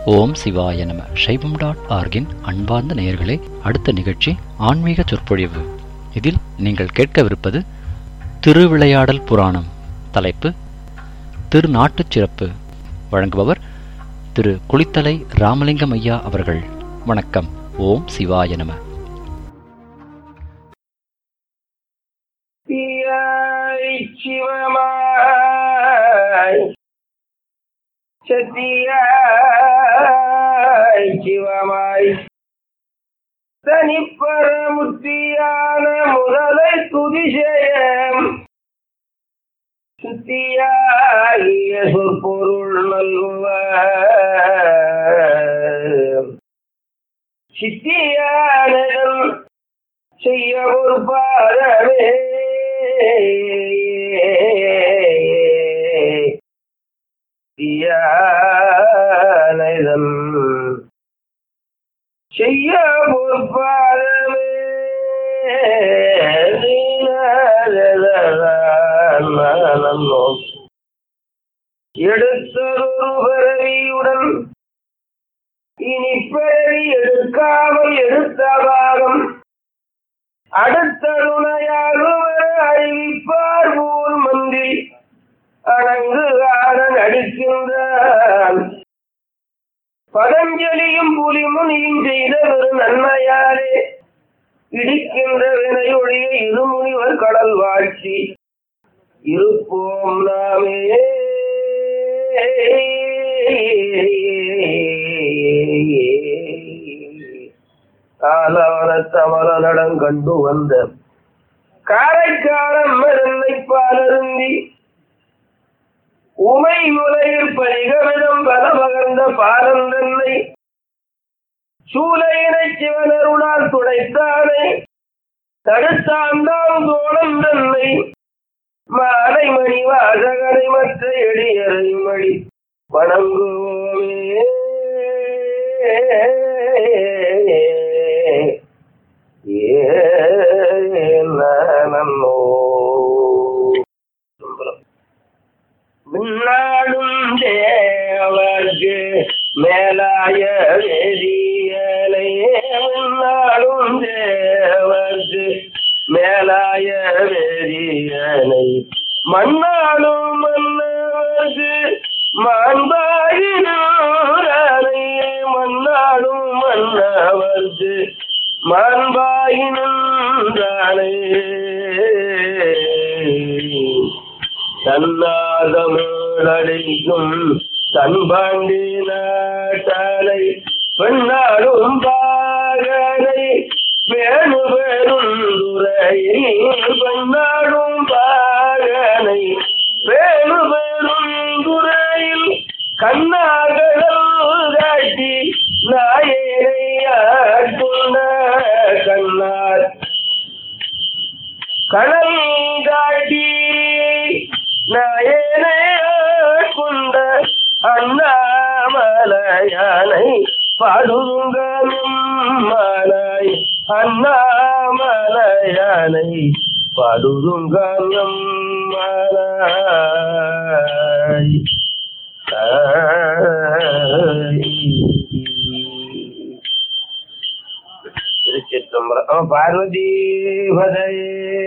ஓம் சிவாய நம சைவம் டாட் ஆர்கின் அன்பார்ந்த நேயர்களே அடுத்த நிகழ்ச்சி ஆன்மீக சொற்பொழிவு இதில் நீங்கள் கேட்கவிருப்பது திருவிளையாடல் புராணம் தலைப்பு திருநாட்டுச் சிறப்பு வழங்குபவர் திரு குளித்தலை ராமலிங்கம் ஐயா அவர்கள் வணக்கம் ஓம் சிவாய நம சத்தியாய் சிவமாய் சத்தியாய் சிவமாய் தனிப்பரமுத்தியான முதலை துதிசயம் சுத்தியாகிய சொற்பொருள் நல்குவார் சித்தியானதன் செய்ய ஒரு பாரவே தியானதன் செய்ய ஒரு பாரவே எடுத்ததொரு பிறவியுடன் இனி பிறவி எடுக்காமல் எடுத்தவாரம் அடுத்த துணையாக அறிவிப்பார் போல் மந்தில் அடங்குகார நடிக்கின்றான் பதஞ்சலியும் புலிமுனியும் செய்த ஒரு நன்மையாலே இடிக்கின்ற வினையொழிய இருமுனிவர் கடல் வாழ்ச்சி இருப்போம் நாமே காலவர தமர நடம் கண்டு வந்த காரைக்காலம் மருந்தை பாலருந்தி உமை உலகில் பரிகவிடம் பல பகர்ந்த பாலந்தன்னை சூலையினை சிவனருளால் துடைத்தானே தடுத்தாண்டாம் தோழம் தன்னை மாலை மணி வாசகனை மற்ற எளியரை மணி வணங்குவோமே ஏனோ முன்னாடும் தேவர்க்கு மேலாய வெறியலை முன்னாடும் தேவர்க்கு மேலாய வெறியனை மண்ணாலும் மன்னவர்க்கு மாண்பாயினாரனை மண்ணாடும் மன்னவர்க்கு மாண்பாயினாரனை தன்னாதமிழடைக்கும் தன்பாண்டி நாட்டாலை பெண்ணாடும் பாகனை வேணு பெருந்துரையில் பெண்ணாடும் பாகனை வேணு பெருந்துரையில் கண்ணாகடல் காட்டி நாயனை ஆட்கொண்ட கண்ணார் கடல் காட்டி நாயனை கொண்ட அண்ணாமலையானை பாடுங்கனும் மலை அண்ணாமலையானை பாடுங்கனும் மலை திருச்சிற்றம்பலம் பார்வதி பதையே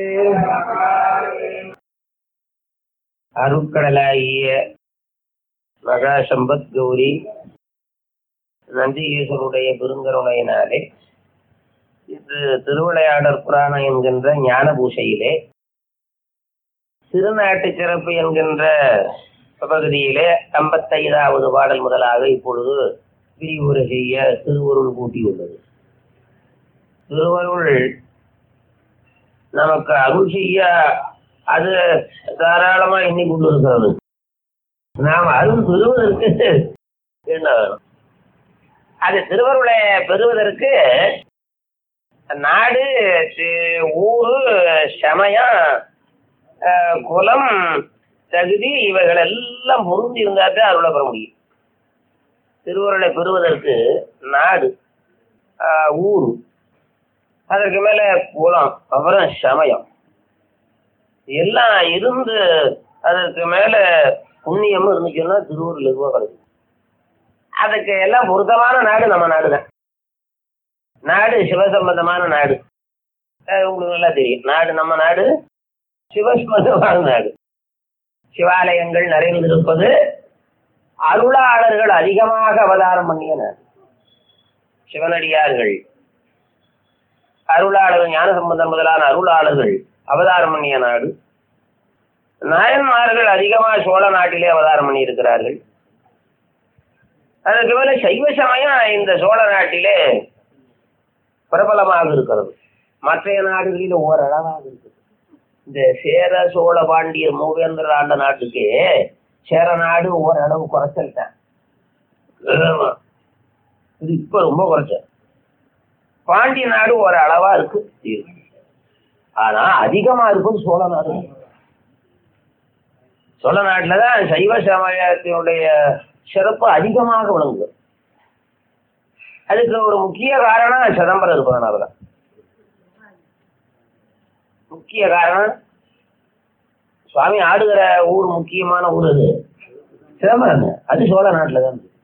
அருட்கடலாகிய மகா சம்பத் கௌரி நந்திகேசனுடைய பெருங்கருணையினாலே இது திருவிளையாடற் புராணம் என்கின்ற ஞான பூசையிலே திருநாட்டு சிறப்பு என்கின்ற பகுதியிலே ஐம்பத்தைந்தாவது பாடல் முதலாக இப்பொழுது விரிவுரை செய்ய திருவருள் கூட்டியுள்ளது திருவருள் நமக்கு அருள் செய்ய அது தாராளமா எண்ணிக்கொண்டு இருக்கிறது நாம் அருள் பெறுவதற்கு என்ன வேணும் அது திருவருளை பெறுவதற்கு நாடு தி- ஊரு சமயம் அஹ், குலம் தகுதி இவைகள் எல்லாம் பொருந்தி இருந்தால் தான் அருளை பெற முடியும் திருவருளை பெறுவதற்கு நாடு ஆஹ், ஊர் அதற்கு மேல குலம் அப்புறம் சமயம் எல்லாம் இருந்து அதற்கு மேல புண்ணியமும் இருந்துச்சுன்னா திருவூர் லகுவா கிடைக்கும் அதுக்கு எல்லாம் பொருத்தமான நாடு நம்ம நாடு தான் நாடு சிவசம்பந்தமான நாடு அது உங்களுக்கு நல்லா தெரியும் நாடு நம்ம நாடு சிவசம்பந்தமான நாடு சிவாலயங்கள் நிறைந்திருப்பது அருளாளர்கள் அதிகமாக அவதாரம் பண்ணிய நாடு சிவனடியார்கள் அருளாளர்கள் ஞான சம்பந்தம் முதலான அருளாளர்கள் அவதாரம் பண்ணிய நாடு நாயன்மார்கள் அதிகமாக சோழ நாட்டிலே அவதாரம் பண்ணி இருக்கிறார்கள் அதுக்கு மேல சைவ சமயம் இந்த சோழ நாட்டிலே பிரபலமாக இருக்கிறது மற்ற நாடுகளில் ஓரளவாக இருக்குது இந்த சேர சோழ பாண்டிய மூவேந்தர் ஆண்ட நாட்டுக்கு சேர நாடு ஓரளவு குறைச்சல் தான் ஆமா. இது இப்ப ரொம்ப குறைச்சல் பாண்டிய நாடு ஒரு அளவா இருக்கு இருக்கு. ஆனா அதிகமா இருக்கும் சோழ நாடு சோழ நாட்டுல தான் சைவ சமயத்தினுடைய சிறப்பு அதிகமாக விளங்குது அதுக்கு ஒரு முக்கிய காரணம் சிதம்பரம் இருப்பதனால தான் முக்கிய காரணம் சுவாமி ஆடுகிற ஊர் முக்கியமான ஊர் அது சிதம்பரம் அது சோழ நாட்டுல தான் இருக்கு.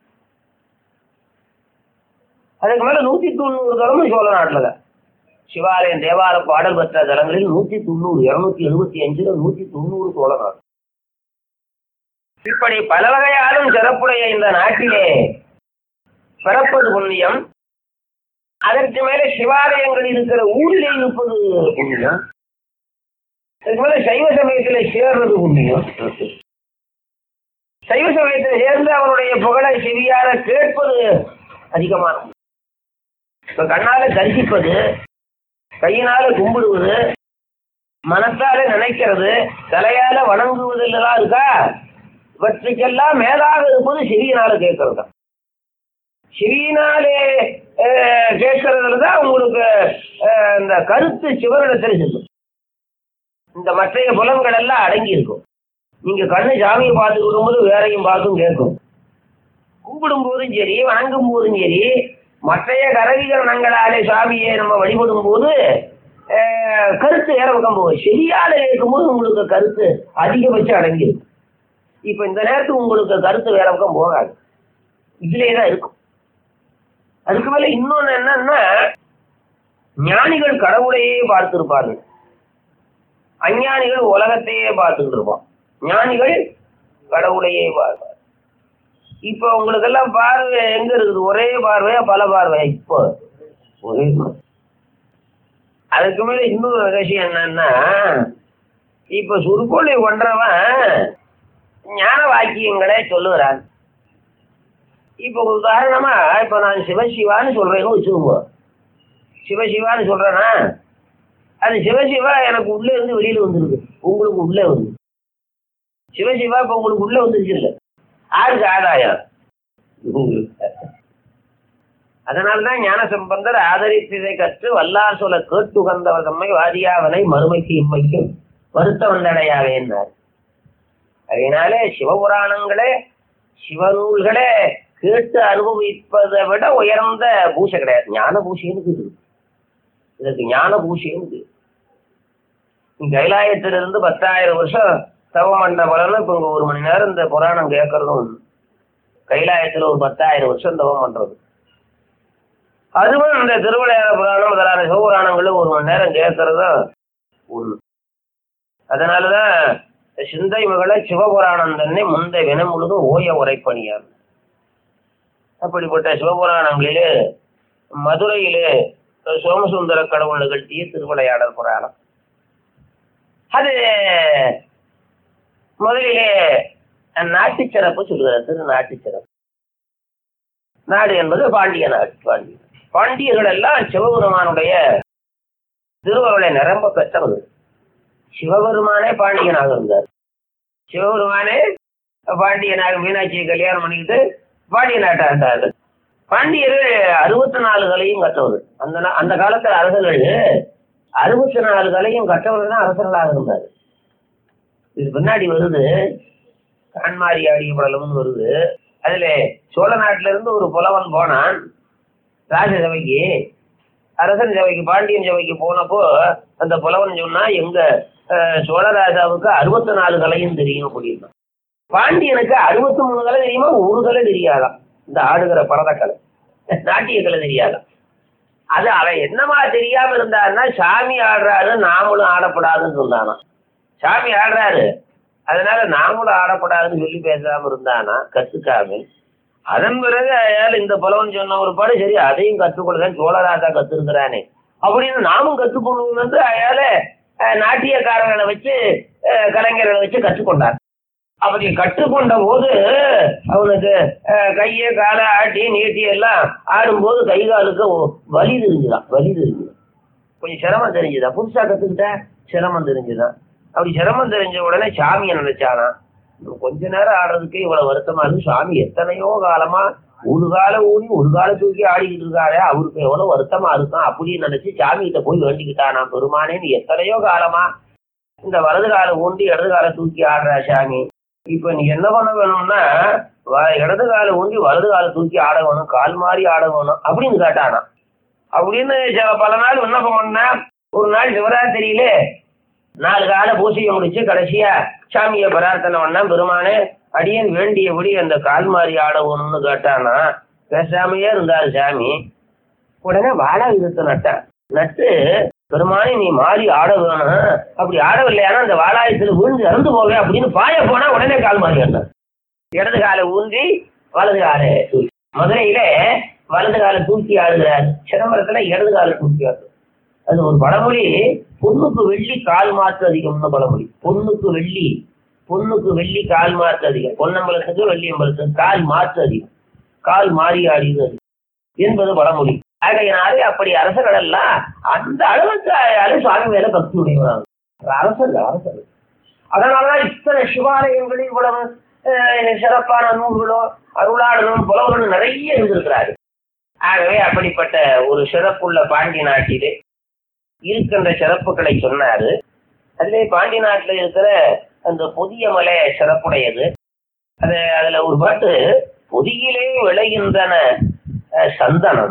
அதுக்கு மேல நூத்தி தொண்ணூறு தலமும் சோழ நாட்டுல தான் சிவாலயம் தேவார பாடல் பெற்ற தலங்களில் நூத்தி தொண்ணூறு இருநூத்தி எழுபத்தி அஞ்சுல நூத்தி தொண்ணூறு சோழ நாடு இப்படி பல வகையாலும் சிறப்புடைய இந்த நாட்டிலே பிறப்பது புண்ணியம் அதற்கு மேல சிவாலயங்கள் இருக்கிற ஊரிலே இருப்பது புண்ணியம் அதுக்கு மேல சைவ சமயத்துல சேர்றது புண்ணியம் சைவ சமயத்தில் சேர்ந்து அவனுடைய புகழை செவியார கேட்பது அதிகமான புண்ணியம். இப்ப கண்ணால தரிசிப்பது கையினால கும்பிடுவது மனத்தால நினைக்கிறது தலையால வணங்குவதெல்லாம் இருக்கா இவற்றுக்கெல்லாம் மேலாக இருப்பது செவியினால கேட்கறது தான் செவியினாலே அஹ், கேட்கறதுல தான் உங்களுக்கு அஹ், இந்த கருத்து சிவனிடத்தில் செல்லும் இந்த மற்றைய புலன்கள் எல்லாம் அடங்கி இருக்கும் நீங்க கண்ணு சாமியை பார்த்துக்கிடும் போது வேறையும் பார்த்தும் கேட்கும் கும்பிடும் போதும் சரி வணங்கும் போதும் சரி மற்றைய கரவிகரணங்களாலே சாமியை நம்ம வழிபடும் போது அஹ், கருத்து வேற பக்கம் போகும் செவியால கேட்கும்போது உங்களுக்கு கருத்து அதிகபட்சம் அடங்கி இருக்கும் இப்ப இந்த நேரத்துக்கு உங்களுக்கு கருத்து வேற பக்கம் போகாது இதுலயே தான் இருக்கும் அதுக்கு மேல இன்னொன்னு என்னன்னா ஞானிகள் கடவுளையே பார்த்திருப்பார்கள் அஞ்ஞானிகள் உலகத்தையே பார்த்துக்கிட்டு இருப்பான் ஞானிகள் கடவுளையே பார்ப்பார் இப்ப உங்களுக்கு எல்லாம் பார்வை எங்க இருக்குது ஒரே பார்வையா பல பார்வையா இப்போ ஒரே பார்வை. அதுக்கு மேல இன்னொரு ரகசியம் என்னன்னா இப்ப சுருக்கொலை பண்றவன் ஞான வாக்கியங்களே சொல்லுகிறான் இப்ப உதாரணமா இப்ப நான் சிவசிவான்னு சொல்றேன்னு வச்சுக்கோங்க சிவசிவான்னு சொல்றேன்னா அது சிவசிவா எனக்கு உள்ள இருந்து வெளியில வந்துருக்கு உங்களுக்கு உள்ளே வந்து சிவசிவா இப்ப உங்களுக்கு உள்ள வந்துருச்சு இல்ல யாருக்கு ஆதாயம் உங்களுக்கு அதனால்தான் ஞான சம்பந்தர் ஆதரித்ததை கற்று வல்லார் சொல்ல கேட்டுகந்தவர் தம்மை வாதியாவனை மறுமைக்கு இம்மைக்கும் வருத்த வந்தடையாவே என்றார் அதனாலே சிவபுராணங்களே சிவநூல்களே கேட்டு அனுபவிப்பதை விட உயர்ந்த பூசை கிடையாது ஞான பூசைன்னு இருக்குது இதற்கு ஞான பூசைன்னு இருக்குது கைலாயத்திலிருந்து பத்தாயிரம் வருஷம் தவம் பண்ண பலனும் இப்ப இங்க ஒரு மணி நேரம் இந்த புராணம் கேட்கறதும் உண்டு. கைலாயத்துல ஒரு பத்தாயிரம் வருஷம் தவம் பண்றது அதுவும் இந்த திருவிளையாட புராணம் முதலான சிவபுராணங்களும் ஒரு மணி நேரம் கேட்கறதும் ஒண்ணு அதனாலதான் சிந்தை மகளை சிவபுராணம் தன்னை முந்தை வின முழுதும் ஓய உரைப்பணியார் அப்படிப்பட்ட சிவபுராணங்களிலே மதுரையிலே சோமசுந்தர கடவுள் நிகழ்த்திய திருவிளையாடல் புராணம் அது முதலிலே நாட்டு சிறப்பு சொல்லுகிறது திரு நாட்டு சிறப்பு நாடு என்பது பாண்டிய நாடு பாண்டிய பாண்டியர்கள் எல்லாம் சிவபெருமானுடைய திருவருளை நிரம்ப பெற்றவர்கள் சிவபெருமானே பாண்டியனாக இருந்தார் சிவபெருமானே பாண்டியனாக மீனாட்சியை கல்யாணம் பண்ணிக்கிட்டு பாண்டிய நாட்டா இருந்தார்கள் பாண்டியர்கள் அறுபத்தி நாலு கலையும் கற்றவர்கள் அந்த நா- அந்த காலத்துல அரசர்கள் அறுபத்தி நாலு கலையும் கற்றவர்கள் தான் அரசர்களாக இருந்தார் இது பின்னாடி வருது கான்மாரி ஆடிய படலம்னு வருது அதுல சோழ நாட்டுல இருந்து ஒரு புலவன் போனான் ராஜ சபைக்கு அரசன் சபைக்கு பாண்டியன் சபைக்கு போனப்போ அந்த புலவன் சொன்னா எங்க அஹ், சோழராஜாவுக்கு அறுபத்தி நாலு கலையும் தெரியும் அப்படின்னா பாண்டியனுக்கு அறுபத்தி மூணு கலை தெரியுமா ஒரு கலை தெரியாதாம் இந்த ஆடுகிற பரதக்கலை நாட்டிய கலை தெரியாது அது அவன் என்னமா தெரியாம இருந்தாருன்னா சாமி ஆடுறாரு நாமளும் ஆடப்படாதுன்னு சொன்னானா சாமி ஆடுறாரு அதனால நாமளும் ஆடப்படாதுன்னு சொல்லி பேசாம இருந்தானா கத்துக்காம அதன் பிறகு அயால் இந்த புலவன் சொன்ன ஒரு பாடு சரி அதையும் கற்றுக்கொள்ளதான் சோழராஜா கத்துருக்கிறானே அப்படின்னு நாமும் கற்றுக்கொள்வோம் என்று அயால அஹ், நாட்டியக்காரர்களை வச்சு அஹ், கலைஞர்களை வச்சு கற்றுக்கொண்டார் அப்படி கற்றுக்கொண்ட போது அவனுக்கு அஹ், கையை காலை ஆட்டி நீட்டி எல்லாம் ஆடும்போது கை காலுக்கு ஒ- வலி தெரிஞ்சுதான் வலி தெரிஞ்சுதான் கொஞ்சம் சிரமம் தெரிஞ்சுதா புதுசா கத்துக்கிட்ட சிரமம் தெரிஞ்சுதான் அப்படி சிரமம் தெரிஞ்ச உடனே சாமியை நினைச்சானா இன்னும் கொஞ்ச நேரம் ஆடுறதுக்கே இவ்வளவு வருத்தமா இருக்கு சாமி எத்தனையோ காலமா ஒரு கால ஊனி ஒரு கால தூக்கி ஆடிக்கிட்டு இருக்காரே அவருக்கு எவ்வளவு வருத்தமா இருக்கும் அப்படின்னு நினைச்சு சாமி கிட்ட போய் வேண்டிக்கிட்டானா பெருமானேன்னு எத்தனையோ காலமா இந்த வலது காலை ஊண்டி இடது காலை தூக்கி ஆடுறா சாமி இப்ப நீ என்ன பண்ண வேணும்னா வ- இடது காலை ஊண்டி வலது காலை தூக்கி ஆட வேணும் கால் மாறி ஆட வேணும் அப்படின்னு கேட்டானா அப்படின்னு சில- பல நாள் விண்ணப்பம் பண்ணா ஒரு நாள் சிவராத்திரியில நாலு கால பூசையை முடிச்சு கடைசியா சாமியை பிரார்த்தனை பண்ணா பெருமானே அடியன் வேண்டியபடி அந்த கால் மாறி ஆட வேணும்னு கேட்டானா பேசாமையே இருந்தாரு சாமி உடனே வாழா விதத்தை நட்டான் நட்டு பெருமானே நீ மாறி ஆட வேணும் அப்படி ஆடவில்லையானா அந்த வாழாயத்துல விழுந்து இறந்து போவே அப்படின்னு பாய போனா உடனே கால் மாறி ஆடினார் இடது காலை ஊன்றி வலது காலை தூக்கி மதுரையில வலது காலை தூக்கி ஆடுகிறார் சிதம்பரத்துல இடது காலை தூக்கி ஆடுறார் அது ஒரு பழமொழி பொண்ணுக்கு வெள்ளி கால் மாற்று அதிகம்னு பழமொழி பொண்ணுக்கு வெள்ளி பொண்ணுக்கு வெள்ளி கால் மாற்று அதிகம் பொன்னம்பலத்துக்கு வெள்ளி அம்பலத்துக்கு கால் மாற்று அதிகம் கால் மாறி ஆடியது என்பது பழமொழி ஆகையினாலே அப்படி அரசர்கள் எல்லாம் அந்த அளவுக்கு அயாலே சுவாமி மேல பக்தி உடையவராங்க அரசர்கள் அரசர்கள் அதனாலதான் இத்தனை சிவாலயங்களில் இவ்வளவு அஹ், சிறப்பான நூல்களும் அருளாளர்களும் புலவர்களும் நிறைய இருந்திருக்கிறாரு ஆகவே அப்படிப்பட்ட ஒரு சிறப்புள்ள பாண்டி நாட்டிலே இருக்கின்ற சிறப்புகளை சொன்னாரு அதிலே பாண்டி நாட்டில் இருக்கிற அந்த புதிய மலை சிறப்புடையது அது அதுல ஒரு பாட்டு பொதியிலே விளைகின்றன அஹ், சந்தனம்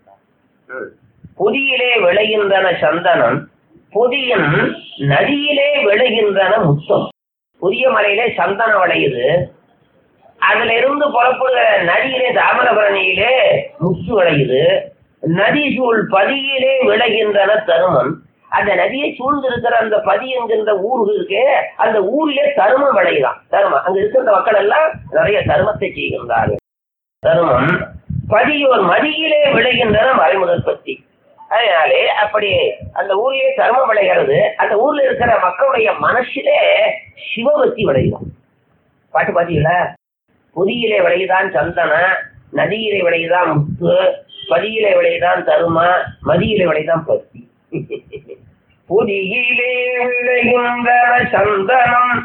ம். பொதியிலே விளைகின்றன சந்தனம் பொதியின் நதியிலே விளைகின்றன முத்தம் புதிய மலையிலே சந்தனம் விளையுது அதுல இருந்து புறப்படுகிற நதியிலே தாமிரபரணியிலே முத்து விளையுது நதி சூழ் பதியிலே விளைகின்றன தருமம் அந்த நதியை சூழ்ந்திருக்கிற அந்த பதி என்கின்ற ஊர் இருக்கே அந்த ஊரிலே தருமம் விளையுதான் தருமம் அங்க இருக்கின்ற மக்கள் எல்லாம் நிறைய தருமத்தை செய்கின்றார்கள் தருமம் பதியோர் மதியிலே விளைகின்றன மறைமுதல் பத்தி அதனாலே அப்படி அந்த ஊரிலே தர்மம் விளைகிறது அந்த ஊர்ல இருக்கிற மக்களுடைய மனசிலே சிவபக்தி விளையும் பாட்டு பாத்தீங்களா பொதியிலே விளையுதான் சந்தன நதியிலே விளையுதான் முத்து பதியிலே விளையுதான் தரும மதியிலே விளையுதான் பத்தி பொதியிலே விளைகின்ற சந்தனம்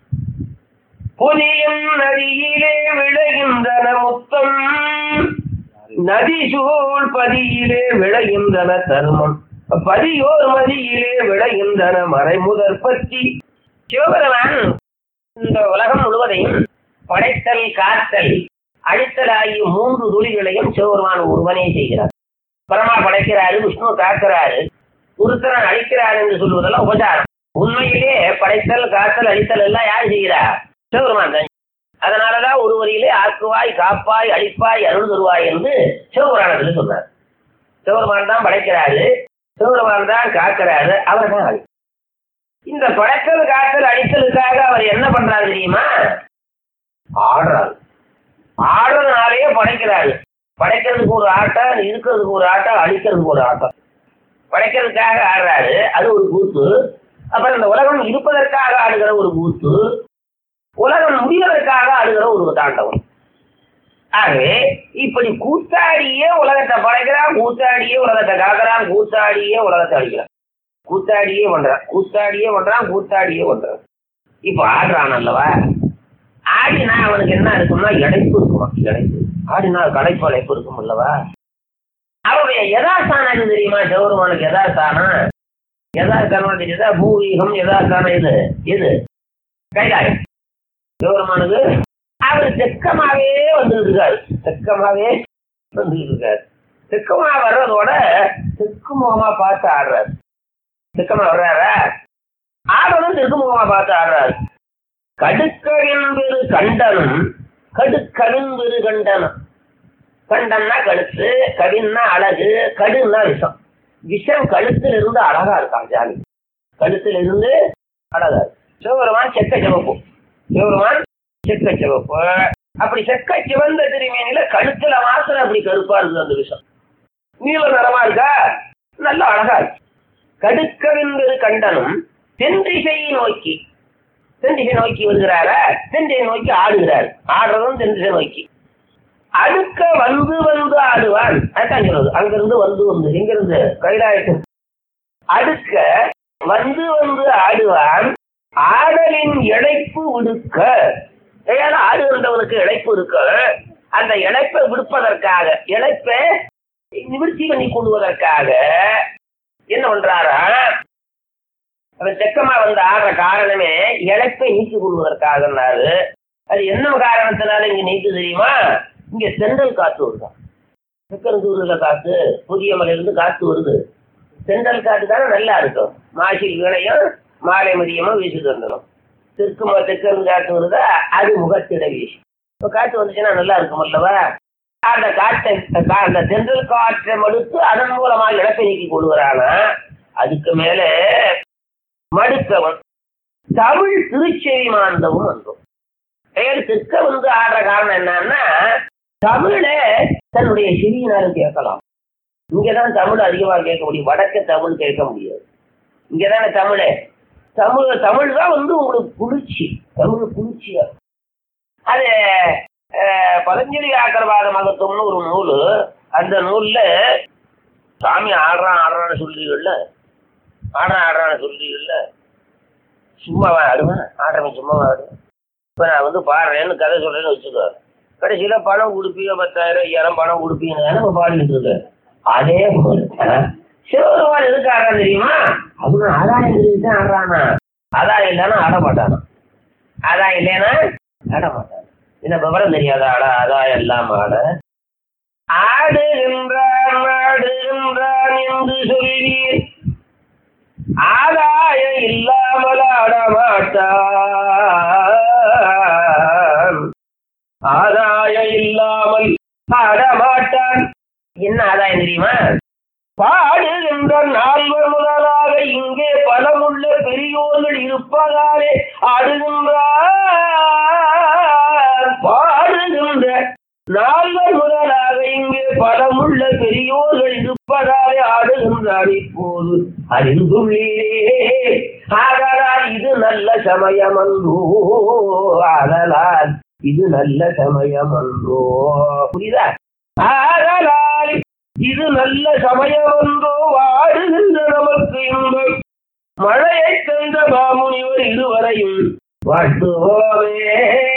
பொதியும் நதியிலே விளைகின்றன முத்தம் நதி சூழ் பதியிலே விளைகின்றன தருமம் பதியோர் மதியிலே விளைகின்றன மறைமுதற் பத்தி சிவபெருமான் இந்த உலகம் முழுவதையும் படைத்தல் காத்தல் அழித்தல் ஆகிய மூன்று துளிகளையும் சிவபெருமான் ஒருவனே செய்கிறார் பரமா படைக்கிறாரு விஷ்ணு காக்கிறாரு ஒருத்தரன் அழிக்கிறார் என்று சொல்வதெல்லாம் உபச்சாரம் உண்மையிலே படைத்தல் காத்தல் அழித்தல் எல்லாம் யார் செய்கிறா சிவபெருமான் தான் அதனாலதான் ஒரு வரியிலே ஆக்குவாய் காப்பாய் அழிப்பாய் அருள் தருவாய் என்று சிவபுராணத்தில் சொன்னார் சிவபெருமான் தான் படைக்கிறாரு சிவபெருமான் தான் காக்கிறாரு அவர் தான் அழி இந்த படைத்தல் காத்தல் அழித்தலுக்காக அவர் என்ன பண்றாரு தெரியுமா ஆடுறாரு ஆடுறதுனாலேயே படைக்கிறாரு படைக்கிறதுக்கு ஒரு ஆட்டம் இருக்கிறதுக்கு ஒரு ஆட்டம் அழிக்கிறதுக்கு ஒரு ஆட்டம் படைக்கிறதுக்காக ஆடுறாரு அது ஒரு கூத்து அப்புறம் இந்த உலகம் இருப்பதற்காக ஆடுகிற ஒரு கூத்து உலகம் முடிவதற்காக ஆடுகிற ஒரு தாண்டவம் ஆகவே இப்படி கூத்தாடியே உலகத்தை படைக்கிறான் கூத்தாடியே உலகத்தை காக்கிறான் கூத்தாடியே உலகத்தை அழிக்கிறான் கூத்தாடியே பண்றான் கூத்தாடியே பண்றான் கூத்தாடியே பண்றான் இப்ப ஆடுறான் அல்லவா ஆடினா அவனுக்கு என்ன இருக்கும்னா இடைப்பு இருக்குமா இடைப்பு ஆடினா களைப்பு அழைப்பு இருக்கும் அல்லவா அவருடைய யதாஸ்தானம் எது தெரியுமா சிவருமானுக்கு யதாஸ்தானம் யதாஸ்தானம் தெரியுதா பூவீகம் யதாஸ்தானம் இது இது கைலாயம் சிவருமானுக்கு அவர் தெக்கமாவே வந்துட்டு இருக்காரு தெக்கமாவே வந்துட்டு இருக்காரு தெக்கமா வர்றதோட தெற்கு முகமா பார்த்து ஆடுறாரு தெக்கமா வர்றாரா ஆடணும் தெற்கு முகமா பார்த்து ஆடுறாரு கடுக்கவின்பெரு கண்டனம் கடுக்கவின்பெரு கண்டனம் கண்டம்னா கழுத்து கடின்னா அழகு கடுன்னா விஷம் விஷம் கழுத்துல இருந்து அழகா இருக்கான் ஜாமி கழுத்துல இருந்து அழகா இருக்கு சிவபெருமான் செக்க சிவப்பு சிவபெருமான் செக்க சிவப்பு அப்படி செக்க சிவந்த திருமேனில கழுத்துல மாத்திரம் அப்படி கருப்பா இருக்குது அந்த விஷம் நீல நிறமா இருக்கா நல்ல அழகா இருக்கு கடுக்கவிந்தது கண்டனும் தென் திசையை நோக்கி தென் திசை நோக்கி வருகிறாரா தென் திசை நோக்கி ஆடுகிறார் ஆடுறதும் தென் திசை நோக்கி அடுக்க வந்து வந்து ஆடுவான் அதான் சொல்றது அங்கிருந்து வந்து வந்து எங்கிருந்து கைலாயத்து அடுக்க வந்து வந்து ஆடுவான் ஆடலின் இழைப்பு விடுக்க ஏன்னா ஆடுகின்றவனுக்கு இழைப்பு இருக்க அந்த இழைப்பை விடுப்பதற்காக இழைப்பை நிவர்த்தி பண்ணி கொள்வதற்காக என்ன பண்றாரா அவன் செக்கமா வந்து ஆடுற காரணமே இழைப்பை நீக்கி கொள்வதற்காகனாரு அது என்ன காரணத்தினால இங்க நீக்கு தெரியுமா இங்க சென்றல் காத்து வருதான் செக்கரந்தூர்ல காத்து புதிய மலையிலிருந்து காத்து வருது சென்றல் காத்து தானே நல்லா இருக்கும் மாசில் வீணையும் மாலை மதியமும் வீசுது வந்துடும் தெற்கு ம- தெற்கிருந்து காத்து வருதா அது முகத்திட வீசு இப்போ காத்து வந்துச்சுன்னா நல்லா இருக்கும் அல்லவா அந்த காற்றை கா- அந்த தென்றல் காற்றை மடுத்து அதன் மூலமா இழப்பை நீக்கி கொள்கிறானா அதுக்கு மேல மடுக்கவன் தமிழ் திருச்செவி மாந்தவும் வந்தோம் பெயர் தெற்க வந்து ஆடுற காரணம் என்னன்னா தமிழ தன்னுடைய செவியினால கேட்கலாம் இங்கதான் தமிழ் அதிகமா கேட்க முடியும் வடக்க தமிழ் கேட்க முடியாது இங்கதானே தமிழே தமிழ் தமிழ் தான் வந்து உங்களுக்கு குளிர்ச்சி தமிழ் குளிர்ச்சியா இருக்கும். அது அஹ், பதஞ்சலி ஆக்கரவாத மகத்துவம்னு ஒரு நூல் அந்த நூல்ல சாமி ஆடுறான் ஆடுறான்னு சொல்றீங்கல்ல ஆடுறான் ஆடுறான்னு சொல்றீங்கல்ல சும்மாவா ஆடுவேன் ஆடுறவன் சும்மாவா ஆடுவேன் இப்போ நான் வந்து பாடுறேன்னு கதை சொல்றேன்னு வச்சுக்கோ கடைசியில பணம் கொடுப்பீங்க பத்தாயிரம் ஐயாயிரம் பணம் கொடுப்பீங்க நம்ம பாடிட்டு இருக்கேன் அதே போல சிவபெருமான் எதுக்கு ஆடுறான் தெரியுமா அவனு ஆதாயம் தெரிஞ்சு தான் ஆடுறானா ஆதாயம் இல்லைன்னா ஆட மாட்டானா ஆதாயம் இல்லைன்னா ஆட மாட்டான் என்ன விவரம் தெரியாத ஆட ஆதாயம் இல்லாம ஆட ஆடுகின்றான் ஆடுகின்றான் என்று சொல்வீர் ஆதாயம் இல்லாமல் ஆட மாட்டான் ஆதாயம் இல்லாமல் ஆட மாட்டான் என்ன ஆதாயம் தெரியுமா பாடுகின்ற நால்வர் முதலாக இங்கே பலமுள்ள பெரியோர்கள் இருப்பதாலே ஆடுகின்றார் பாடுகின்ற நால்வர் முதலாக இங்கே பலமுள்ள பெரியோர்கள் இருப்பதாலே ஆடுகின்றார் இப்போது அறிந்துள்ளீரே ஆதலால் இது நல்ல சமயம் அன்றோ ஆதலால் இது நல்ல சமயம் அன்றோ புரியுதா ஆதலால் இது நல்ல சமயம் என்றோ வாடுகின்ற நமக்கு இன்பம் மழையை தந்த மாமுனிவர் இருவரையும் வாழ்த்துவோமே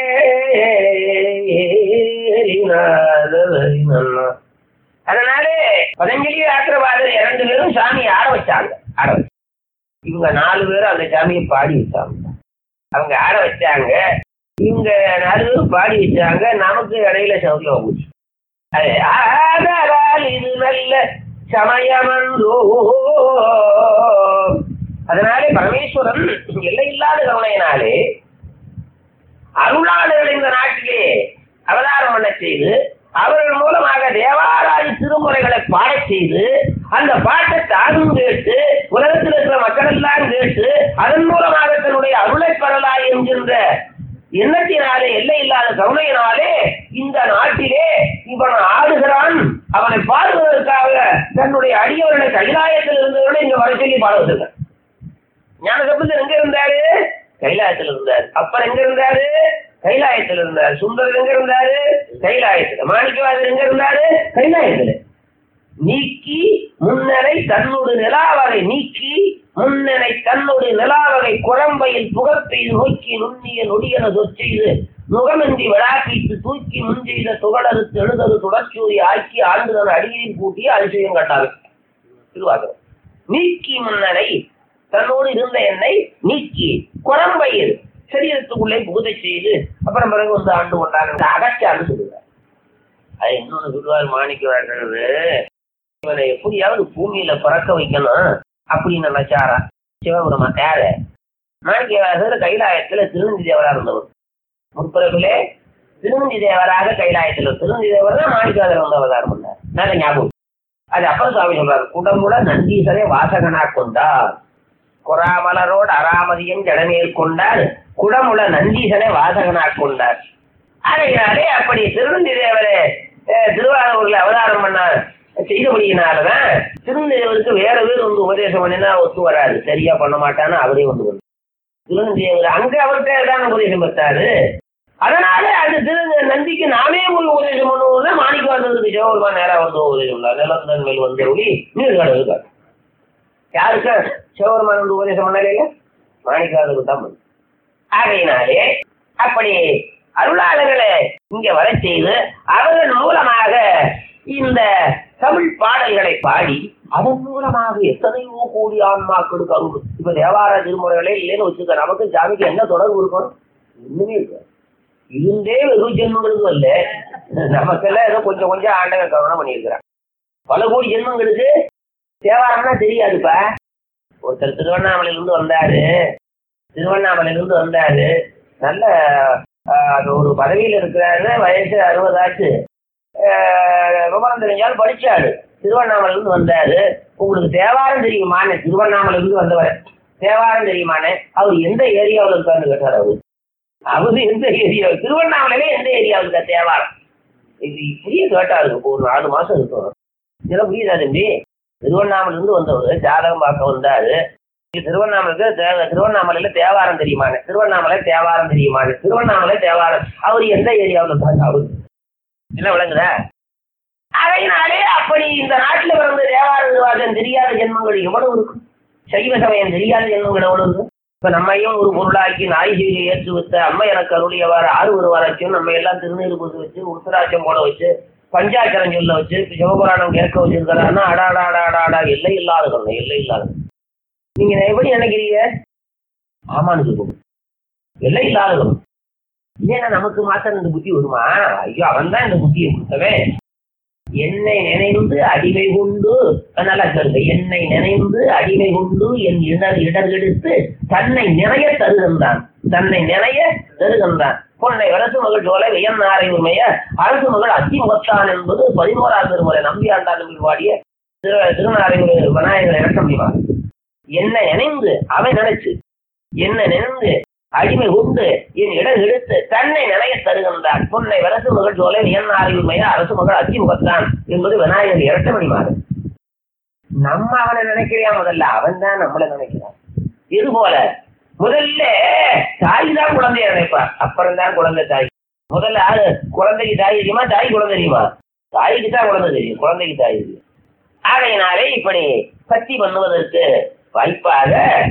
அதனாலே பதஞ்சலி ஆத்திரவாதர் இரண்டு பேரும் சாமியை ஆட வச்சாங்க ஆட வச்சாங்க இவங்க நாலு பேரும் அந்த சாமியை பாடி வச்சாங்க அவங்க ஆட வச்சாங்க இவங்க நாலு பேரும் பாடி வச்சாங்க நமக்கு இடையில சௌரியம் போச்சு அது ஆதலால் இது நல்ல சமயமன்றோ அதனாலே பரமேஸ்வரன் எல்லையில்லாத கருணையினாலே அருளாளர்கள் இந்த நாட்டிலே அவதாரம் பண்ண செய்து அவர்கள் மூலமாக தேவாராதி திருமுறைகளை பாடச் செய்து அந்த பாட்டை தானும் கேட்டு உலகத்தில் இருக்கிற மக்கள் எல்லாம் கேட்டு அதன் மூலமாக தன்னுடைய அருளை பெறலாம் என்கின்ற எண்ணத்தினாலே எல்லை இல்லாத கருணையினாலே இந்த நாட்டிலே இவன் ஆடுகிறான் அவனை பாடுவதற்காக தன்னுடைய அடியவர்களை கைலாயத்தில் இருந்தவர்களை இங்க வர சொல்லி பாடுவதற்கு ஞானசம்பந்தர் எங்க இருந்தாரு கைலாயத்தில் இருந்தார் அப்பர் எங்க இருந்தாரு கைலாயத்தில் இருந்தார் சுந்தரர் எங்க இருந்தாரு கைலாயத்தில் மாணிக்கவாதர் எங்க இருந்தாரு கைலாயத்தில் நீக்கி முன்னரை தன்னோடு நிலாவகை நீக்கி முன்னரை தன்னோடு நிலாவகை குழம்பையில் புகப்பெய்து நோக்கி நுண்ணிய நொடியன சொற்செய்து முகமின்றி விழாக்கிட்டு தூக்கி முன்செய்த துகளறுத்து எழுதது தொடர்ச்சியூரி ஆக்கி ஆண்டுதன் அடியில் கூட்டி அதிசயம் கட்டார் திருவாசகம் நீக்கி முன்னரை தன்னோடு இருந்த என்னை நீக்கி குழம்பையில் சரீரத்துக்குள்ளே புகுதை செய்து அப்புறம் பிறகு வந்து ஆண்டு கொண்டாங்க அகச்சான்னு சொல்லுவார் அது இன்னொன்னு சொல்லுவார் மாணிக்க வாழ்றது இவனை எப்படியாவது பூமியில பிறக்க வைக்கணும் அப்படின்னு நினைச்சாரா சிவபுரமா யாரு மாணிக்கவாசர் கைலாயத்துல திருநந்தி தேவரா இருந்தவர் முற்பிறப்பிலே திருநந்தி தேவராக கைலாயத்தில் திருநந்தி தேவர் தான் மாணிக்காதர் வந்து அவதாரம் பண்ணார் நல்ல ஞாபகம் அது அப்பர் சுவாமி சொல்றாரு குடமுட நந்தீசரை வாசகனா கொண்டார் கொராமலரோடு அராமதியும் ஜடமேல் கொண்டார் குடமுல நந்தீசனை வாசகனா கொண்டார் ஆகையினாலே அப்படி திருநந்தி தேவரே அஹ், திருவாரூர்ல அவதாரம் பண்ணார் செய்தபடியினாலதான் திருநந்தி தேவருக்கு வேற பேர் வந்து உபதேசம் பண்ணினா ஒத்து வராது சரியா பண்ண மாட்டான்னு அவரே வந்து வந்து திருநந்தி தேவர் அங்க அவர்கிட்ட தான் உபதேசம் பெற்றாரு அதனால அந்த திரு நந்திக்கு நாமே போய் உபதேசம் பண்ணுவோம்னா மாணிக்க வந்ததுக்கு சிவபெருமான் நேரா வந்து உபதேசம் பண்ணார் நிலந்தன் மேல் வந்து ஒளி நீர்காடு இருக்காரு யாருக்கு சிவபெருமான் வந்து உபதேசம் பண்ணலையா மாணிக்காதருக்கு தான் பண்ணு ஆகையினாலே அப்படி அருளாளர்களை இங்க வர செய்து அவர்கள் மூலமாக இந்த தமிழ் பாடல்களை பாடி அதன் மூலமாக எத்தனையோ கோடி ஆன்மாக்களுக்கு அருள் இப்ப தேவார திருமுறைகளே இல்லைன்னு வச்சுக்க நமக்கு சாமிக்கு என்ன தொடர்பு இருக்கும் ஒண்ணுமே இருக்காது இருந்தே வெகு ஜென்மங்களுக்கு இல்ல நமக்கெல்லாம் ஏதோ கொஞ்சம் கொஞ்சம் ஆண்டவன் கவனம் பண்ணியிருக்கிறான் பல கோடி ஜென்மங்களுக்கு தேவாரம்னா தெரியாதுப்பா ஒருத்தர் திருவண்ணாமலையில இருந்து வந்தாரு திருவண்ணாமலையில இருந்து வந்தாரு நல்ல ஆஹ், அது ஒரு பதவியில இருக்கிறாரு வயசு அறுபதாச்சு ஆஹ், விவரம் தெரிஞ்சாலும் படிச்சாரு திருவண்ணாமலையில இருந்து வந்தாரு உங்களுக்கு தேவாரம் தெரியுமான்னு திருவண்ணாமலையில இருந்து வந்தவர் தேவாரம் தெரியுமான்னு அவர் எந்த ஏரியாவில் இருக்காருன்னு கேட்டார் அவரு அவரு எந்த ஏரியா திருவண்ணாமலையில எந்த ஏரியாவில் இருக்கா தேவாரம் இது இப்படியே கேட்டாரு ஒரு நாலு மாசம் இருக்கும் இதெல்லாம் புரியுதா தம்பி திருவண்ணாமலையில இருந்து வந்தவர் ஜாதகம் பார்க்க வந்தாரு இது திருவண்ணாமலைக்கு தே- திருவண்ணாமலையில தேவாரம் தெரியுமாங்க திருவண்ணாமலை தேவாரம் தெரியுமாங்க திருவண்ணாமலை தேவாரம் அவர் எந்த ஏரியாவில் இருக்காங்க அவரு என்ன விளங்குதா அதையினாலே அப்படி இந்த நாட்டுல பிறந்த தேவார நிர்வாகம் தெரியாத ஜென்மங்கள் எவ்வளவு இருக்கும் சைவ சமயம் தெரியாத ஜென்மங்கள் எவ்வளவு இருக்கும் இப்ப நம்மையும் ஒரு பொருளாக்கி நாய் செய்தியை ஏற்று வித்த அம்மை எனக்கு அருளியவாறு ஆறு ஒரு வரைக்கும் நம்ம எல்லாம் திருநீர் பூசி வச்சு உத்தராட்சம் போட வச்சு பஞ்சாக்கரம் சொல்ல வச்சு இப்ப சிவபுராணம் கேட்க வச்சிருக்கிறான்னா அடாடா அடாடா அடா எல்லை இல்லாத கருணை எல்லை இல்லாத நீங்க எப்படி நினைக்கிறீங்க ஆமான்னு சொல்லுங்க எல்லை இல்லாத கருணை இல்லைன்னா நமக்கு மாத்திரம் இந்த புத்தி வருமா ஐயோ அவன் தான் இந்த புத்தியை கொடுத்தவன் என்னை நினைந்து அடிமை கொண்டு நல்லா சொல்லுங்க என்னை நினைந்து அடிமை கொண்டு என் இடர் இடர்கெடுத்து தன்னை நிறைய தருகின்றான் தன்னை நிறைய தருகின்றான் பொன்னை அரசு மகள் சோலை வியன்னாரை உண்மைய அரசு மகள் அத்திமுகத்தான் என்பது பதினோராம் திருமுறை நம்பியாண்டான் பாடிய திரு திருநாரையூர் விநாயகர் இறக்க முடியுமா என்ன நினைந்து அவன் நினைச்சு என்ன நினைந்து அடிமை உண்டு என் இடம் எடுத்து தன்னை நிலைய தருகின்றான் பொன்னை அரசு மகள் சோலை வியன்னாரையுமைய அரசு மகள் அத்திமுகத்தான் என்பது விநாயகர் இரட்ட மணிமாறு நம்ம அவனை நினைக்கிறியா முதல்ல அவன் தான் நம்மளை நினைக்கிறான் இது போல முதல்ல தாய் தான் குழந்தைய நினைப்பார் அப்புறம் தான் குழந்தை தாய் முதல்ல ஆளு குழந்தைக்கு தாய் தெரியுமா தாய் குழந்தை தெரியுமா தாய்க்கு தான் குழந்தை தெரியும் குழந்தைக்கு தாய் தெரியும் ஆகையினாலே இப்படி பத்தி பண்ணுவதற்கு வாய்ப்பாக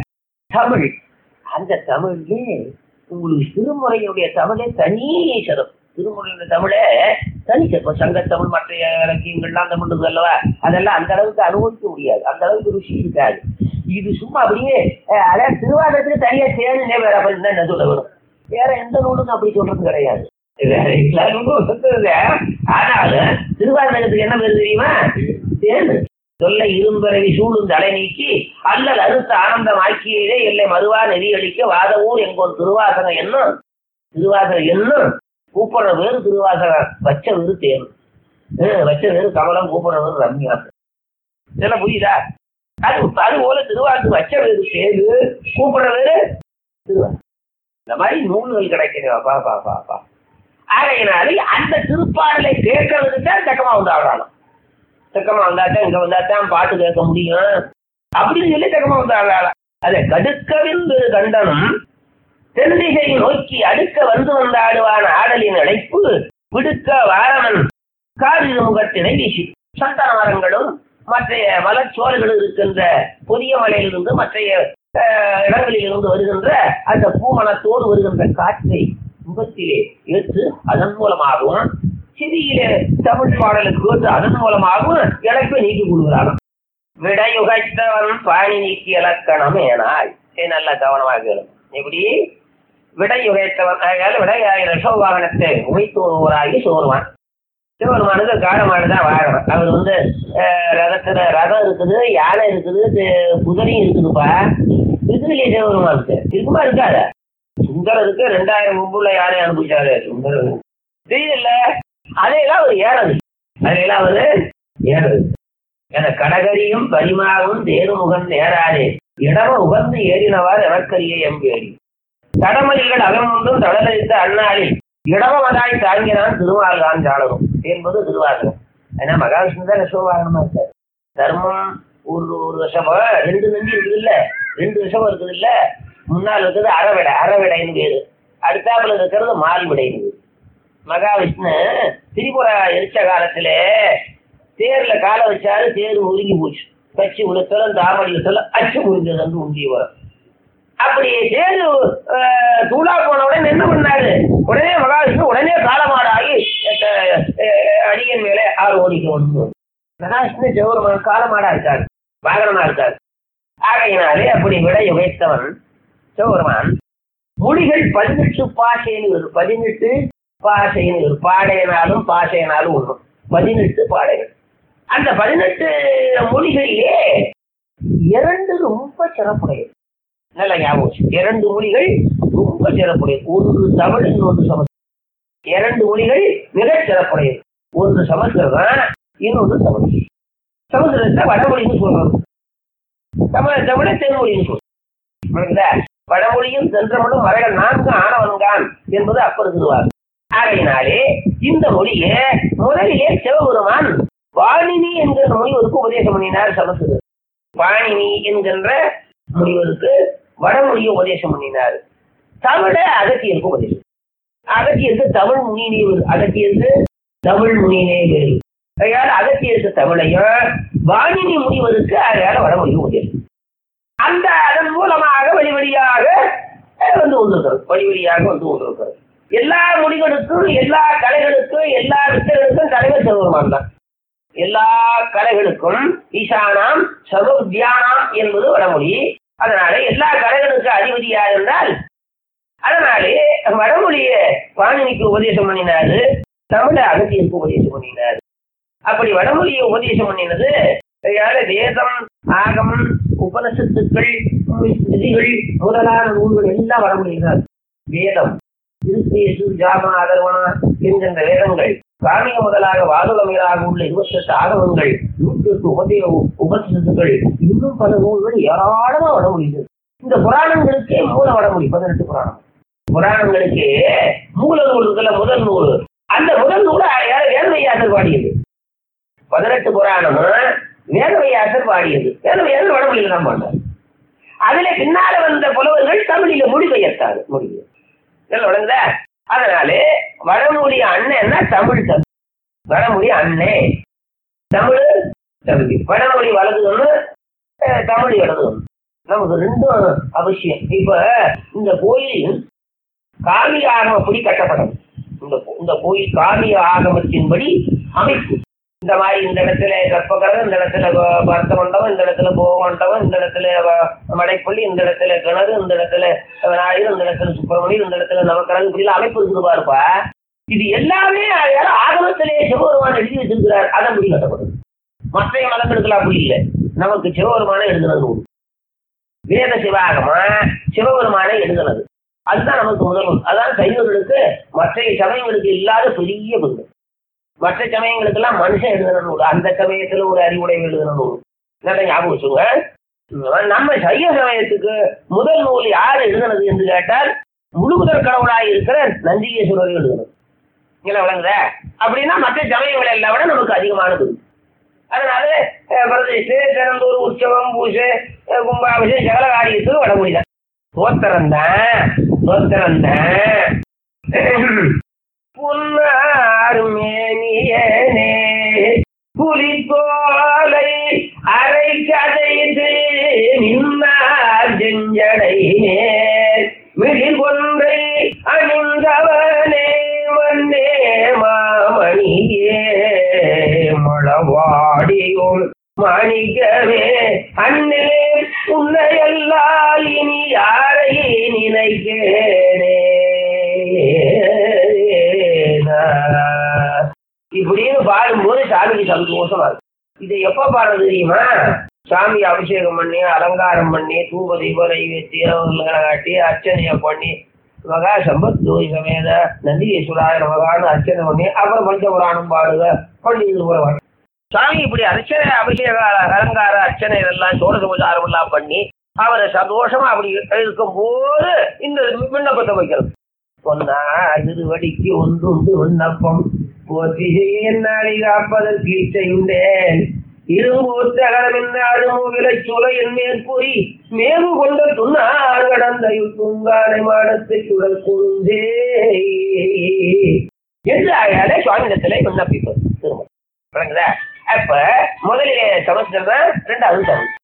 தமிழ் அந்த தமிழ்லே உங்களுக்கு திருமுறையுடைய தமிழே தனி சதம் திருமுறையுடைய தமிழே தனி சதம் சங்க தமிழ் மற்ற இலக்கியங்கள்லாம் தமிழ் இருக்கு அல்லவா அதெல்லாம் அந்த அளவுக்கு அனுபவிக்க முடியாது அந்த அளவுக்கு ருசி இருக்காது இது சும்மா அப்படியே அஹ், அதாவது திருவாரூரத்துக்கு தனியா சேர்ந்து வேற அப்படின்னு தான் என்ன சொல்ல வரும் வேற எந்த நூலுக்கும் அப்படி சொல்றது கிடையாது வேற எல்லா நூலும் சொல்றது ஆனாலும் திருவாரூரத்துக்கு என்ன பேர் தெரியுமா தேனு சொல்ல இரும்பரவி சூழும் தலை நீக்கி அல்லது அறுத்த ஆனந்தம் ஆக்கியதே இல்லை மதுவா நெறியளிக்க வாதவூர் எங்கோர் திருவாசகம் என்னும் திருவாசகம் என்னும் கூப்பிடுற வேறு திருவாசகம் வச்ச வேறு தேன் ஹம், வச்ச வேறு கமலம் கூப்பிடுற வேறு ரம்யா இதெல்லாம் புரியுதா அது அது போல திருவாசகம் வச்ச வேறு தேடு கூப்பிடுற வேறு திருவாசகம் இந்த மாதிரி நூல்கள் கிடைக்கிறதா பா பா பா பா ஆகையினாலே அந்த திருப்பாடலை கேட்கறதுக்கு தான் தக்கமா வந்து ஆடுறாங்க தக்கமா வந்தாத்தான் இங்க வந்தாத்தான் பாட்டு கேட்க முடியும் அப்படின்னு சொல்லி தக்கமா வந்து ஆடுறாங்க அதை கடுக்கவிந்து கண்டனம் தென்திசை நோக்கி அடுக்க வந்து வந்து ஆடுவான் ஆடலின் அழைப்பு விடுக்க வாரவன் காவிரி முகத்தினை வீசி சந்தன மரங்களும் மற்ற மலச்சோறுகள் இருக்கின்ற புதிய மலையிலிருந்து மற்ற அஹ், இடங்களில் இருந்து வருகின்ற அந்த பூமணத்தோடு வருகின்ற காற்றை முகத்திலே ஏற்று அதன் மூலமாகவும் சிறியிலே தமிழ் பாடலுக்கு வந்து அதன் மூலமாகவும் இழப்பை நீக்கி கொடுக்குறாங்க விடையுகைத்தவன் பாணி நீக்கி இலக்கணம் ஏனாய் இது நல்ல கவனமாக கேளு எப்படி விடையுகைத்தவன் ஆகையால் விடையாகிற சோவாகனத்தை உமைத்தோராகி சோறுவான் சிவபெருமானுக்கு காடமாடு தான் வாகனம் அவர் வந்து அஹ், ரதத்துல ரதம் இருக்குது யானை இருக்குது து- குதிரையும் இருக்குதுப்பா இருக்குது இல்லையா சிவபெருமானுக்கு இருக்குமா இருக்காத சுந்தரருக்கு ரெண்டாயிரம் மும்புல யாரை அனுப்பிச்சாரு சுந்தரர் தெரியல அதையெல்லாம் அவர் ஏறது அதையெல்லாம் அவரு ஏறது என கடகரியும் பரிமாவும் தேருமுகன் நேராதே இடம உகந்து ஏறினவார் எனக்கரிய எம்பேடி தடமலிகள் அகமுண்டும் தடலளித்த அண்ணாளில் இடமதாய் தாங்கினான் திருவாழ்கான் ஜாலரும் என்பது திருவாசகம் ஏன்னா மகாவிஷ்ணு தான் ரிஷபவாகனமா இருக்காரு தர்மம் ஒரு ஒரு ரிஷபம் ரெண்டு நந்தி இருக்குது இல்ல ரெண்டு ரிஷபம் இருக்குது இல்ல முன்னால் இருக்கிறது அறவிடை அறவிடைன்னு பேரு அடுத்தாப்புல இருக்கிறது மால்விடைன்னு பேரு மகாவிஷ்ணு திரிபுரா எரிச்ச காலத்துல தேர்ல காலை வச்சாரு தேர் உருகி போச்சு கட்சி உளுத்தலும் தாமடி உளுத்தலும் அச்சு முறிஞ்சது வந்து உண்டிய வரும் அப்படி தேர் அஹ், தூளா போன உடனே என்ன பண்ணாரு உடனே மகாவிஷ்ணு உடனே காலமாடாகி அஹ், அஹ், அடியன் மேலே ஆறு ஓடிக்க ஒன்று மகாவிஷ்ணு ஜெவருமான் காலமாடா இருக்காரு வாகனமா இருக்காரு ஆகையினாலே அப்படி விடை உகைத்தவன் சிவபெருமான் மொழிகள் பதினெட்டு பாஷைன்னு வரும் பதினெட்டு பாஷைன்னு வரும் பாடையினாலும் பாஷையினாலும் ஒன்றும் பதினெட்டு பாடைகள் அந்த பதினெட்டு மொழிகளிலே இரண்டு ரொம்ப சிறப்புடையது நல்ல ஞாபகம் வச்சு. இரண்டு மொழிகள் ரொம்ப சிறப்புடையது ஒன்று தமிழ் இன்னொன்று சமஸ்கிருதம் இரண்டு மொழிகள் மிக சிறப்புடையது ஒன்று சமஸ்கிருதம் இன்னொன்று தமிழ் சமஸ்கிருதத்தை வடமொழின்னு சொல்றோம் தமிழ் தமிழை தென்மொழின்னு சொல்றோம் புரியுதா? வடமொழியும் சென்றமொழியும் மறைகள் நான்கு ஆனவன்கான் என்பது அப்பர் திருவார் ஆகையினாலே இந்த மொழியே முதலிலே சிவபெருமான் வாணினி என்கிற முனிவருக்கு உபதேசம் பண்ணினார் சமஸ்கிருதம் பாணினி என்கின்ற முனிவருக்கு வடமொழியை உபதேசம் பண்ணினார் தமிழ அகத்தியருக்கு உபதேசம் அகத்தியருக்கு தமிழ் முனினே வேறு அகத்தியருக்கு தமிழ் முனினே வேறு அதனால அகத்தியருக்கு தமிழையும் வாணினி முனிவருக்கு அதனால வடமொழி உபதேசம் அந்த அதன் மூலமாக வழி வழியாக அஹ், வந்து கொண்டிருக்கிறது வழி வழியாக வந்து கொண்டிருக்கிறது எல்லா மொழிகளுக்கும் எல்லா கலைகளுக்கும் எல்லா வித்தைகளுக்கும் தலைவர் சிவபெருமான் தான் எல்லா கலைகளுக்கும் ஈசானாம் சதுர்தியானாம் என்பது வடமொழி அதனால எல்லா கலைகளுக்கு அதிபதி யார் என்றால் அதனாலே வடமொழியை பாணினிக்கு உபதேசம் பண்ணினாரு தமிழ அகத்தியருக்கு உபதேசம் பண்ணினாரு அப்படி வடமொழியை உபதேசம் பண்ணினது யாரு வேதம் ஆகமம் உபனிஷத்துக்கள் விதிகள் முதலான நூல்கள் எல்லாம் வடமொழியினார் வேதம் திருப்பேசு ஜாம அதர்வனா என்கின்ற வேதங்கள் காமிக முதலாக வாதுகமைகளாக உள்ள இருபத்தெட்டு ஆகமங்கள் நூற்றி எட்டு உபதேய உபனிஷத்துக்கள் இன்னும் பல நூல்கள் ஏராளமா வடமொழிது இந்த புராணங்களுக்கே மூல வடமொழி பதினெட்டு புராணம் புராணங்களுக்கே மூல நூல் இருக்குல்ல முதல் நூல் அந்த முதல் நூல் யார் வேதவையாசர் பாடியது பதினெட்டு புராணமும் வேதவையாசர் பாடியது வேதவையாசர் வடமொழியில் தான் பாடினார் அதுல பின்னால வந்த புலவர்கள் தமிழில மொழிபெயர்த்தாரு மொழியை இதெல்லாம் விளங்குதா அதனாலே வடமொழி அண்ணன்னா தமிழ் தமிழ் வடமொழி அண்ணே தமிழ் தமிழ் வடமொழி வலது ஒண்ணு அஹ், தமிழ் இடது ஒண்ணு நமக்கு ரெண்டும் அவசியம் இப்ப இந்த கோயில் காவிய ஆகமப்படி கட்டப்பட்டது இந்த கோ- இந்த கோயில் காவிய ஆகமத்தின்படி அமைப்பு இந்த மாதிரி இந்த இடத்துல கற்பகரம் இந்த இடத்துல வ- பரத்த மண்டபம் இந்த இடத்துல போக மண்டபம் இந்த இடத்துல வ- மடைப்பள்ளி இந்த இடத்துல கிணறு இந்த இடத்துல விநாயகர் இந்த இடத்துல சுப்பிரமணியர் இந்த இடத்துல நவக்கரன் இப்படி எல்லாம் அமைப்பு இருக்குது பாருப்பா இது எல்லாமே அதாவது ஆகமத்திலே சிவபெருமான் எழுதி வச்சிருக்கிறார் அதன்படி கட்டப்படுது மற்ற மதங்களுக்கெல்லாம் அப்படி இல்லை நமக்கு சிவபெருமானை எழுதுனது நூல் வேத சிவாகமா சிவபெருமானை எழுதுனது அதுதான் நமக்கு முதல் நூல் அதான் சைவர்களுக்கு மற்ற சமயங்களுக்கு இல்லாத பெரிய பங்கு மற்ற சமயங்களுக்கெல்லாம் மனுஷன் எழுதுன நூல் அந்த சமயத்துல ஒரு அறிவுடை எழுதுன நூல் நல்லா ஞாபகம் வச்சுங்க நம்ம சைவ சமயத்துக்கு முதல் நூல் யார் எழுதுனது என்று கேட்டால் முழுமுதற் கடவுளாய் இருக்கிற நந்திகேஸ்வரர் எழுதுனது இங்கே விளங்குதா அப்படின்னா மற்ற சமயங்கள் எல்லாம் விட நமக்கு அதிகமானது அதனால அஹ், பிரதிஷ்டு தினந்தோறும் உற்சவம் பூஜை அஹ், கும்பாபிஷேகம் சகல காரியத்துக்கு வட முடியல தோத்திரம் தான் தோத்திரம் தான் புன்னார் மேனியனே புலித்தோலை அரை கதைத்து நின்னார் செஞ்சடை நேர் மிடில் கொன்றை அணிந்தவனே மன்னே மாமணியே மளவாடியோள் மாணிக்கவே அண்ணே உன்னையல்லால் இனி யாரை நினைக்கிறேனே இப்படின்னு பாடும்போது சாமிக்கு சந்தோஷமா இருக்கு இதை எப்ப பாடுறது தெரியுமா சாமி அபிஷேகம் பண்ணி அலங்காரம் பண்ணி தூப தீப நைவேத்தியம் காட்டி அர்ச்சனையை பண்ணி மகா சம்பத்தோய் சமேத நந்திகேஸ்வராய நமகான்னு அர்ச்சனை பண்ணி அப்புறம் பஞ்சபுராணம் பாடுக பண்டிகை புறவாங்க சாமி இப்படி அர்ச்சனை அபிஷேக அலங்கார அர்ச்சனை இதெல்லாம் சோழசமுதாரம் எல்லாம் பண்ணி அவரை சந்தோஷமா அப்படி இருக்கும் போது இந்த விண்ணப்பத்தை வைக்கணும் பொன்னா திருவடிக்கு ஒன்றுண்டு விண்ணப்பம் போற்றி நாளை காப்பதற்கு இச்சையுண்டேன் இரும்பூத்த அகலமென்னாடுமுகிலை சுலை என் மேற்பொறி மேவு கொண்ட துண்ணார் கடந்த துங்கானை மாடத்தை சுடல் கொண்டே என்று ஆகையாலே சுவாமியிடத்திலே விண்ணப்பிப்பது திரும்ப விளங்குதா அப்ப முதலிலே சமஸ்கிருதம் ரெண்டாவது தமிழ்